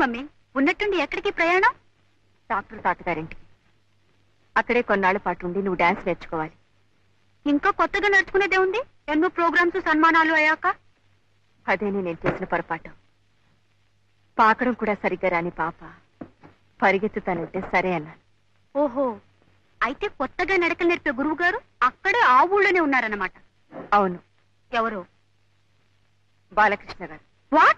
Mummy ఉన్నట్టుండి ఎక్కడికి ప్రయాణం డాక్టర్ తాతగారింటికి అక్కడే కొన్నాళ్ల పాటు ఉండి నువ్వు డాన్స్ నేర్చుకోవాలి ఇంకా కొత్తగా నేర్చుకునేదే ఉంది ఎన్నో ప్రోగ్రామ్స్ సన్మానాలు అయ్యాక అదేనే నేను చేసిన పొరపాటు పాకడం కూడా సరిగ్గా రాని పాప పరిగెత్తుతానంటే సరే అన్నాను ఓహో అయితే కొత్తగా నడకలు నేర్పే గురువు గారు అక్కడే ఆ ఊళ్ళోనే ఉన్నారన్నమాట అవును ఎవరు బాలకృష్ణ గారు వాట్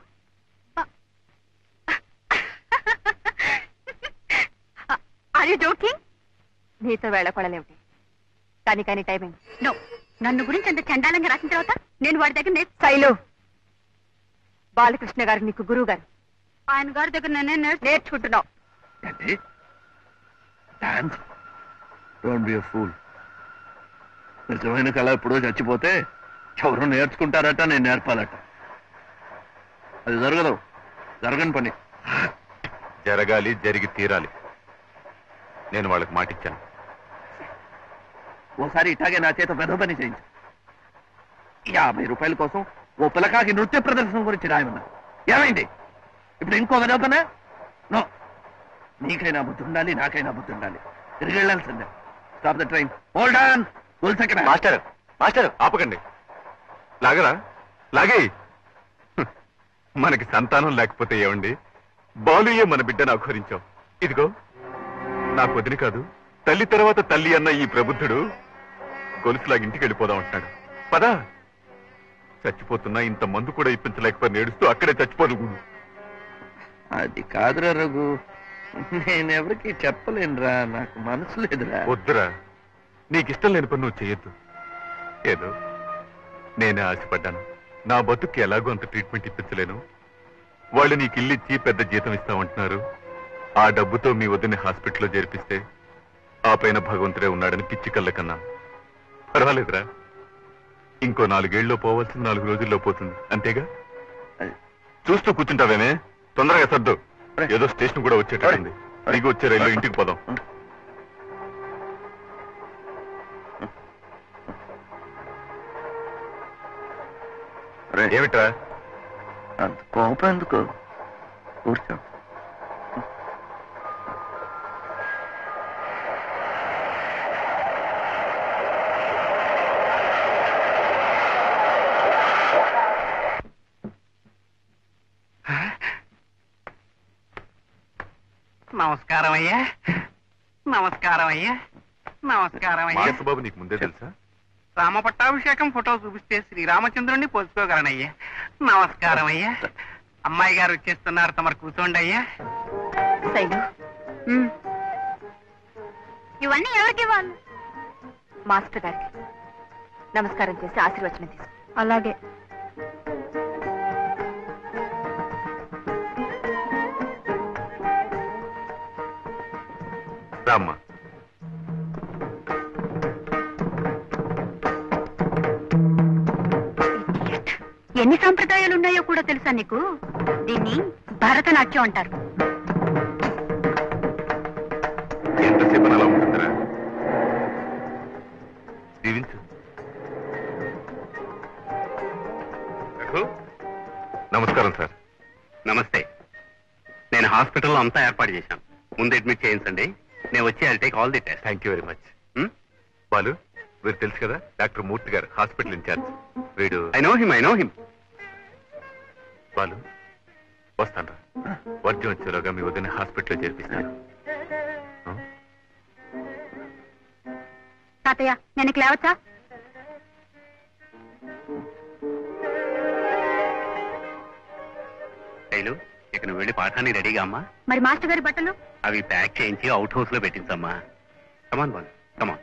ఆర్ యూ జోకింగ్ నీతో వేళకొడలేమిటి కానీ కానీ టైం అయింది నో నన్ను గురించి అంత చండాలంగా రాసిన తర్వాత నేను వాడి దగ్గర నేర్చు శైలు బాలకృష్ణ గారు నీకు గురువు గారు ఆయన గారి దగ్గర నేనే నేర్చు నేర్చుకుంటున్నావు ఏంటి డాన్స్ డోంట్ బి ఫూల్ నిజమైన కళ ఎప్పుడో చచ్చిపోతే ఎవరు నేర్చుకుంటారట నేను నేర్పాలట అది జరగదు జరగని పని జరగాలి జరిగి తీరాలి నేను వాళ్ళకి మాటిచ్చాను ఓసారి ఇట్లాగే నా చేత పెద్ద పని చేయించు యాభై రూపాయల కోసం ఓ పిల్లకాకి నృత్య ప్రదర్శన గురించి రాయమన్నా ఏమైంది ఇప్పుడు ఇంకో వెదవ పనా నో నీకైనా బుద్ధి ఉండాలి నాకైనా బుద్ధి ఉండాలి తిరిగి వెళ్ళాల్సిందే stop the train hold on full second master master ఆపకండి లాగరా లాగే హ్మ్. మనకి సంతానం లేకపోతే ఏమండి బాలుయే మన బిడ్డను అఘోరించాం ఇదిగో నాకు వదిలి కాదు తల్లి తర్వాత తల్లి అన్న ఈ ప్రబుద్ధుడు గొలుసులాగా ఇంటికి వెళ్ళిపోదాం అంటున్నాడు పదా చచ్చిపోతున్నా ఇంత మందు కూడా ఇప్పించలేకపోయి నేడుస్తూ అక్కడే చచ్చిపోదు అది కాదురా రఘు నేనెవరికి చెప్పలేనురా నాకు మనసు లేదురా వద్దురా నీకిష్టం లేని పని నువ్వు చేయొద్దు ఏదో నేనే ఆశపడ్డాను నా బతుక్కి ఎలాగో అంత ట్రీట్మెంట్ ఇప్పించలేను వాళ్ళు నీకు ఇల్లు ఇచ్చి పెద్ద జీతం ఇస్తామంటున్నారు ఆ డబ్బుతో మీ వద్దని హాస్పిటల్లో చేర్పిస్తే ఆ పైన భగవంతుడే ఉన్నాడని పిచ్చి కళ్ళ కన్నా పర్వాలేదురా ఇంకో నాలుగేళ్ళలో పోవాల్సిన నాలుగు రోజుల్లో పోతుంది అంతేగా చూస్తూ కూర్చుంటావేమే తొందరగా సర్దు ఏదో స్టేషన్ కూడా వచ్చేటట్టుంది దిగి వచ్చే రైల్లో ఇంటికి పోదాం రే, ఏమిట్రా అంత కోపం ఎందుకు కూర్చో నమస్కారం అయ్యా నమస్కారం అయ్యా నమస్కారం అయ్యా మానసబాబు నీకు ముందే తెలుసా రామ పట్టాభిషేకం ఫోటో చూపిస్తే శ్రీరామచంద్రుణ్ణి పోల్చుకోగలనయ్యా నమస్కారం అయ్యా అమ్మాయి గారు వచ్చేస్తున్నారు తమరు కూర్చోండి అయ్యా శైలు మ్. ఇవన్నీ ఎవరికి ఇవ్వాలి మాస్టర్ గారికి నమస్కారం చేసి ఆశీర్వచనం తీసుకో అలాగే రామ్మా ఎన్ని సాంప్రదాయాలు ఉన్నాయో కూడా తెలుసా నీకు దీన్ని భరతనాట్యం అంటారు ఎంతసేపు అలా ఉంటుందిరా దీవించు రఘు, నమస్కారం సార్ నమస్తే నేను హాస్పిటల్లో అంతా ఏర్పాటు చేశాను ముందు అడ్మిట్ చేయించండి నేను వచ్చి I take all the test thank you very much Balu వీరు తెలుసు కదా డాక్టర్ మూర్తి గారు హాస్పిటల్ ఇన్ఛార్జ్ వీడు I know him I know him Balu వస్తాను రా వర్జం వచ్చేలోగా మీ వదిన హాస్పిటల్లో చేర్పిస్తాను ఆ? తాతయ్య నేను ఇక లేవచ్చా శైలు ఇక నువ్వు వెళ్ళి పాఠాన్ని రెడీగా అమ్మా మరి మాస్టర్ గారి బట్టలు అవి ప్యాక్ చేయించి అవుట్ హౌస్ లో పెట్టించమ్మా కమాన్ బాల్ కమాన్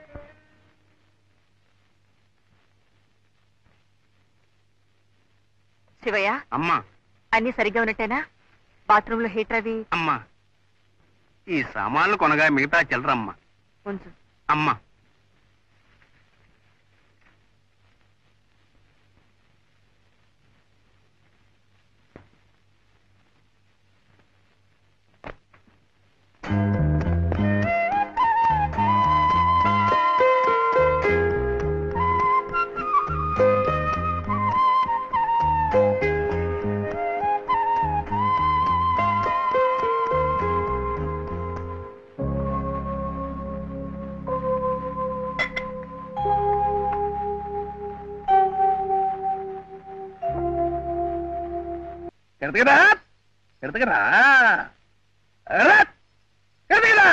శివయ్య అమ్మా అన్ని సరిగ్గా ఉన్నట్టేనా బాత్రూమ్ లో హీటర్ అవి అమ్మా ఈ సామాన్లు కొనగా మిగతా చిల్లరమ్మా ఉంచు అమ్మా ఎడతగరా ఎడతగరా ఎడతగరా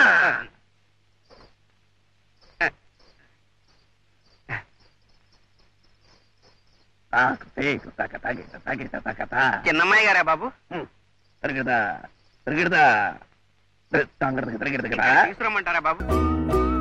తాకు తేకు తక తగిట తగిట తక తా చిన్నమ్మాయి గారా బాబు తిరగదా తిరగదా తంగడ తిరగదా తీసుకురమ్మంటారా బాబు